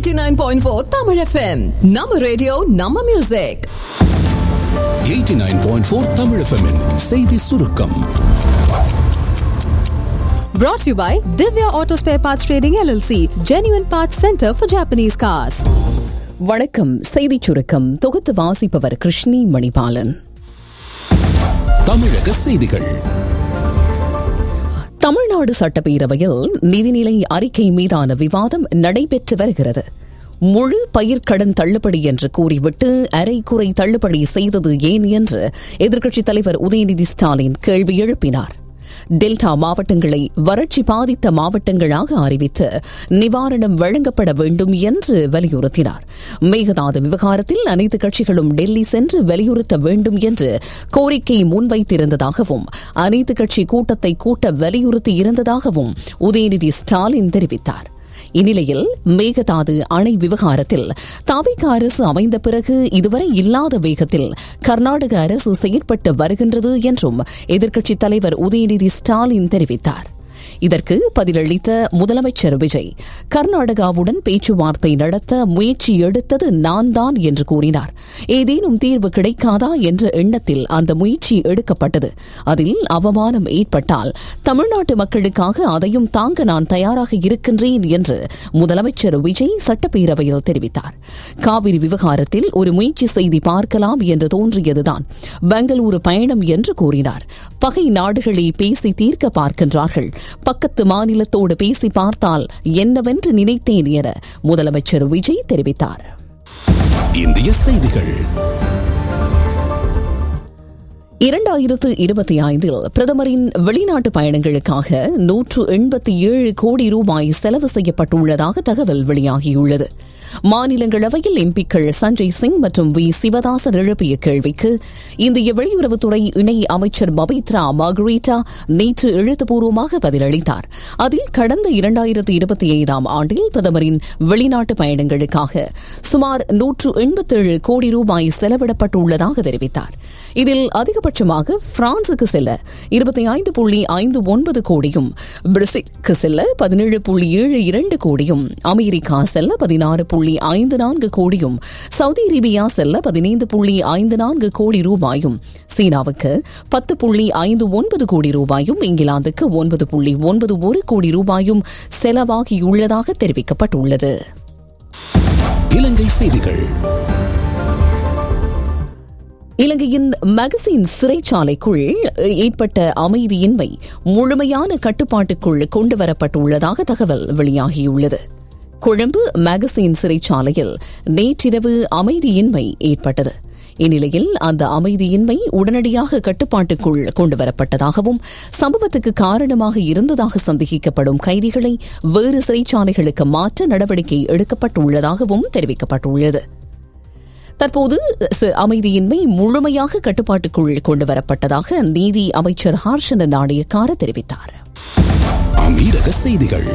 89.4 Tamil FM. நம்ம radio நம்ம music 89.4 Tamil FM -இன் செய்தி சுருக்கம் Brought to you by Divya Auto Spare Parts Trading LLC, Genuine Parts Center for Japanese Cars. வணக்கம் செய்திச் சுருக்கம் தொகுத்து வாசிப்பவர் கிருஷ்ணி மணிபாலன் தமிழக செய்திகள் தமிழ்நாடு சட்டப்பேரவையில் நிதிநிலை அறிக்கை மீதான விவாதம் நடைபெற்று வருகிறது முழு பயிர்க்கடன் தள்ளுபடி என்று கூறிவிட்டு அரைக்குறை தள்ளுபடி செய்தது ஏன் என்று எதிர்க்கட்சித் தலைவர் உதயநிதி ஸ்டாலின் கேள்வி எழுப்பினார் டெல்டா மாவட்டங்களை வறட்சி பாதித்த மாவட்டங்களாக அறிவித்து நிவாரணம் வழங்கப்பட வேண்டும் என்று வலியுறுத்தினார் மேகதாது விவகாரத்தில் அனைத்து கட்சிகளும் டெல்லி சென்று வலியுறுத்த வேண்டும் என்று கோரிக்கை முன்வைத்திருந்ததாகவும் அனைத்து கட்சி கூட்டத்தை கூட்ட வலியுறுத்தி இருந்ததாகவும் உதயநிதி ஸ்டாலின் தெரிவித்தார் இந்நிலையில் மேகதாது அணை விவகாரத்தில் தாவிக அரசு அமைந்த பிறகு இதுவரை இல்லாத வேகத்தில் கர்நாடக அரசு செயற்பட்டு வருகின்றது என்றும் எதிர்க்கட்சித் தலைவர் உதயநிதி ஸ்டாலின் தெரிவித்தார் இதற்கு பதிலளித்த முதலமைச்சர் விஜய் கர்நாடகாவுடன் பேச்சுவார்த்தை நடத்த முயற்சி எடுத்தது நான் தான் என்று கூறினார் ஏதேனும் தீர்வு கிடைக்காதா என்ற எண்ணத்தில் அந்த முயற்சி எடுக்கப்பட்டது அதில் அவமானம் ஏற்பட்டால் தமிழ்நாட்டு மக்களுக்காக அதையும் தாங்க நான் தயாராக இருக்கின்றேன் என்று முதலமைச்சர் விஜய் சட்டப்பேரவையில் தெரிவித்தார் காவிரி விவகாரத்தில் ஒரு முயற்சி செய்தி பார்க்கலாம் என்று தோன்றியதுதான் பெங்களூரு பயணம் என்று கூறினார் பகை நாடுகளை பேசி தீர்க்க பார்க்கின்றார்கள் பக்கத்து மாநிலத்தோடு பேசி பார்த்தால் என்னவென்று நினைத்தேன் என முதலமைச்சர் விஜய் தெரிவித்தார் இந்திய செய்திகள் இரண்டாயிரத்து இருபத்தி ஐந்தில் பிரதமரின் வெளிநாட்டு பயணங்களுக்காக நூற்று எண்பத்தி ஏழு கோடி ரூபாய் செலவு செய்யப்பட்டுள்ளதாக தகவல் வெளியாகியுள்ளது மாநிலங்களவையில் எம்பிக்கள் சஞ்சய் சிங் மற்றும் வி சிவதாசன் எழுப்பிய கேள்விக்கு இந்திய வெளியுறவுத்துறை இணை அமைச்சர் பபித்ரா மார்கரீட்டா நேற்று எழுத்துப்பூர்வமாக பதிலளித்தார் அதில் கடந்த இரண்டாயிரத்து இருபத்தி ஐந்தாம் ஆண்டில் பிரதமரின் வெளிநாட்டு பயணங்களுக்காக சுமார் நூற்று எண்பத்தேழு கோடி ரூபாய் செலவிடப்பட்டுள்ளதாக தெரிவித்தார் இதில் அதிகபட்சமாக பிரான்சுக்கு செல்ல இருபத்தி ஐந்து புள்ளி ஐந்து ஒன்பது கோடியும் பிரேசிலுக்கு செல்ல பதினேழு புள்ளி ஏழு இரண்டு கோடியும் அமெரிக்கா செல்ல பதினாறு புள்ளி ஐந்து நான்கு கோடியும் சவுதி அரேபியா செல்ல பதினைந்து புள்ளி ஐந்து நான்கு கோடி ரூபாயும் சீனாவுக்கு பத்து புள்ளி ஐந்து ஒன்பது கோடி ரூபாயும் இங்கிலாந்துக்கு ஒன்பது புள்ளி ஒன்பது ஒரு கோடி ரூபாயும் செலவாகியுள்ளதாக தெரிவிக்கப்பட்டுள்ளது இலங்கை செய்திகள் இலங்கையின் மகசின் சிறைச்சாலைக்குள் ஏற்பட்ட அமைதியின்மை முழுமையான கட்டுப்பாட்டுக்குள் கொண்டுவரப்பட்டுள்ளதாக தகவல் வெளியாகியுள்ளது கொழும்பு மகசின் சிறைச்சாலையில் நேற்றிரவு அமைதியின்மை ஏற்பட்டது இந்நிலையில் அந்த அமைதியின்மை உடனடியாக கட்டுப்பாட்டுக்குள் கொண்டுவரப்பட்டதாகவும் சம்பவத்துக்கு காரணமாக இருந்ததாக சந்தேகிக்கப்படும் கைதிகளை வேறு சிறைச்சாலைகளுக்கு மாற்ற நடவடிக்கை எடுக்கப்பட்டுள்ளதாகவும் தெரிவிக்கப்பட்டுள்ளது தற்போது அமைதியின்மை முழுமையாக கட்டுப்பாட்டுக்குள் கொண்டுவரப்பட்டதாக நீதி அமைச்சர் ஹர்ஷன நாணயக்கார தெரிவித்தார் அமீரக செய்திகள்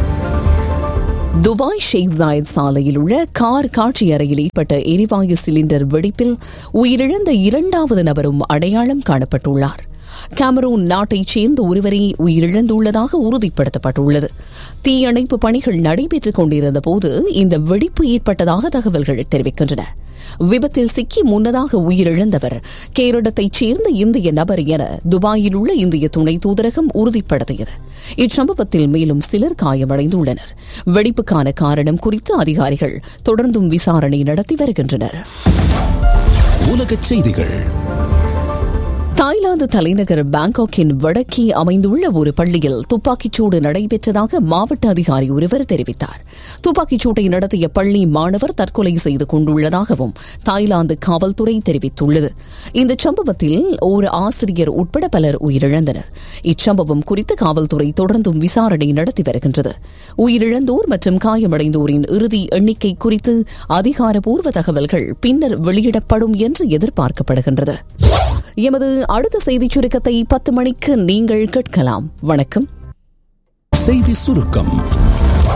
துபாய் ஷேக் ஜாயத் சாலையில் உள்ள கார் காட்சி அறையில் ஏற்பட்ட எரிவாயு சிலிண்டர் வெடிப்பில் உயிரிழந்த இரண்டாவது நபரும் அடையாளம் காணப்பட்டுள்ளார் கேமரூன் நாட்டைச் சேர்ந்த ஒருவரை உயிரிழந்துள்ளதாக உறுதிப்படுத்தப்பட்டுள்ளது தீயணைப்பு பணிகள் நடைபெற்றுக் கொண்டிருந்த போது இந்த வெடிப்பு ஏற்பட்டதாக தகவல்கள் தெரிவிக்கின்றன விபத்தில் சிக்கி முன்னதாக உயிரிழந்தவர் கேரளத்தைச் சேர்ந்த இந்திய நபர் என துபாயில் உள்ள இந்திய துணை தூதரகம் உறுதிப்படுத்தியது இச்சம்பவத்தில் மேலும் சிலர் காயமடைந்துள்ளனர் வெடிப்புக்கான காரணம் குறித்து அதிகாரிகள் தொடர்ந்தும் விசாரணை நடத்தி வருகின்றனர் உலகச் செய்திகள் தாய்லாந்து தலைநகர் பாங்காக்கின் வடக்கே அமைந்துள்ள ஒரு பள்ளியில் துப்பாக்கிச்சூடு நடைபெற்றதாக மாவட்ட அதிகாரி ஒருவர் தெரிவித்தார் துப்பாக்கிச் சூட்டை நடத்திய பள்ளி மாணவர் தற்கொலை செய்து கொண்டுள்ளதாகவும் தாய்லாந்து காவல்துறை தெரிவித்துள்ளது இந்த சம்பவத்தில் ஒரு ஆசிரியர் உட்பட பலர் உயிரிழந்தனர் இச்சம்பவம் குறித்து காவல்துறை தொடர்ந்தும் விசாரணை நடத்தி வருகின்றது உயிரிழந்தோர் மற்றும் காயமடைந்தோரின் இறுதி எண்ணிக்கை குறித்து அதிகாரப்பூர்வ தகவல்கள் பின்னர் வெளியிடப்படும் என்று எதிர்பார்க்கப்படுகின்றது எமது அடுத்த செய்திச் சுருக்கத்தை பத்து மணிக்கு நீங்கள் கேட்கலாம் வணக்கம் செய்தி சுருக்கம்